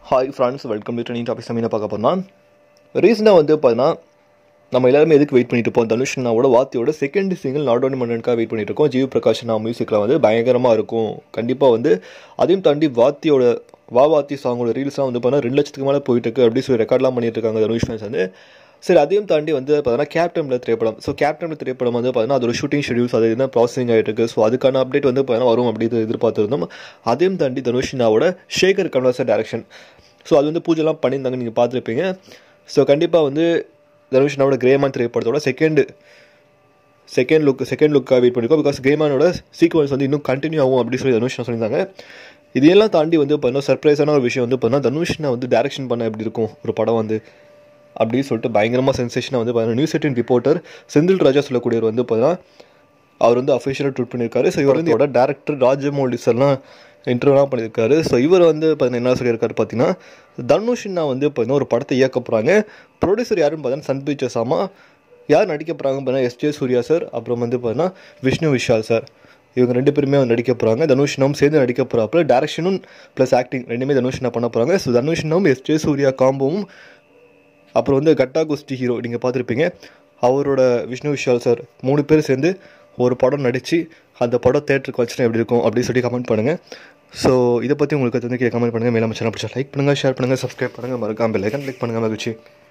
hi friends welcome to training topics என்ன பார்க்க போனால் ரீசெண்டாக வந்து பார்த்தீங்கன்னா நம்ம எல்லாருமே எதுக்கு வெயிட் பண்ணிட்டு இருப்போம் தனுஷ்னாவோட வாத்தியோட செகண்ட் சிங்கிள் நாட் ஒன்லி மன்னனுக்காக வெயிட் பண்ணிட்டு இருக்கோம் ஜீவ் பிரகாஷ் நான் மியூசிக்கில் வந்து பயங்கரமாக இருக்கும் கண்டிப்பாக வந்து அதையும் தாண்டி வாத்தியோட வா வாத்தி சாங்கோட ரீல்ஸ்லாம் வந்து பார்த்தீங்கன்னா ரெண்டு லட்சத்துக்கு மேலே போயிட்டு இருக்கு அப்படி சொல்லி ரெக்கார்ட்லாம் பண்ணிட்டு இருக்காங்க தனுஷ் fans வந்து சரி அதையும் தாண்டி வந்து பார்த்தீங்கன்னா கேப்டனில் திரைப்படம் ஸோ கேப்டனில் திரைப்படம் வந்து பார்த்தீங்கன்னா அதோட ஷூட்டிங் ஷெடியூல்ஸ் அது என்ன ப்ராசஸிங் ஆகிட்டு இருக்கு ஸோ அதுக்கான அப்டேட் வந்து பார்த்தீங்கன்னா வரும் அப்படின்னு எதிர்பார்த்துருந்தோம் அதையும் தாண்டி தனுஷ்னாவோட ஷேகர் கன்வாசர் டேரக்ஷன் ஸோ அது வந்து பூஜைலாம் பண்ணியிருந்தாங்க நீங்கள் பார்த்துருப்பீங்க ஸோ கண்டிப்பாக வந்து தனுஷ்னாவோட கிரேமான் திரைப்படத்தோட செகண்ட் செகண்ட் லுக் செகண்ட் லுக்காக வெயிட் பண்ணிருக்கோம் பிகாஸ் கிரேமானோட சீக்வன்ஸ் வந்து இன்னும் கண்டினியூ ஆகும் அப்படின்னு சொல்லி தனுஷ்னா சொல்லியிருந்தாங்க இதையெல்லாம் தாண்டி வந்து பார்த்தீங்கன்னா சர்ப்ரைஸான ஒரு விஷயம் வந்து பார்த்தீங்கன்னா தனுஷ்னா வந்து டேரக்ஷன் பண்ண எப்படி இருக்கும் ஒரு படம் வந்து அப்படின்னு சொல்லிட்டு பயங்கரமாக சென்சேஷனாக வந்து பார்த்தீங்கன்னா news eighteen reporter Senthil Raja சொல்லக்கூடியவர் வந்து பார்த்தீங்கன்னா அவர் வந்து அஃபிஷியலாக ட்வீட் பண்ணியிருக்காரு ஸோ இவர் வந்து இதோட டேரக்டர் ராஜமௌலி சார்லாம் இன்டர்வியூலாம் பண்ணியிருக்காரு ஸோ இவர் வந்து பார்த்தீங்கன்னா என்ன சொல்லியிருக்காரு பார்த்தீங்கன்னா தனுஷ்னா வந்து பார்த்தீங்கன்னா ஒரு படத்தை இயக்க போகிறாங்க ப்ரொடியூசர் யாருன்னு பார்த்தீங்கன்னா சன் பிக்சர்ஸ் ஆமாம் யார் நடிக்க போகிறாங்க பார்த்தீங்கன்னா எஸ்ஜே சூர்யா சார் அப்புறம் வந்து பார்த்தீங்கன்னா விஷ்ணு விஷால் சார் இவங்க ரெண்டு பேருமே வந்து நடிக்க போகிறாங்க தனுஷ்னாவும் சேர்ந்து நடிக்க போகிறாப்புல டேரக்ஷனும் ப்ளஸ் ஆக்டிங் ரெண்டுமே தனுஷ்னா பண்ண போகிறாங்க ஸோ தனுஷ்னாவும் எஸ்ஜே சூர்யா காம்போவும் அப்புறம் வந்து கட்டா குஸ்தி ஹீரோ நீங்கள் பார்த்துருப்பீங்க அவரோட விஷ்ணு விஷால் சார் மூணு பேர் சேர்ந்து ஒரு படம் நடித்து அந்த படம் தேட்டருக்கு வச்சுனா எப்படி இருக்கும் அப்படின்னு சொல்லி கமெண்ட் பண்ணுங்கள் ஸோ இதை பற்றி உங்களுக்கு வந்து கமெண்ட் பண்ணுங்கள் மேலே மச்சான் பிடிச்சா லைக் பண்ணுங்கள் ஷேர் பண்ணுங்கள் சப்ஸ்கிரைப் பண்ணுங்கள் மறக்காமல் பெல் ஐக்கன் கிளிக் பண்ணுங்கள் மகிழ்ச்சி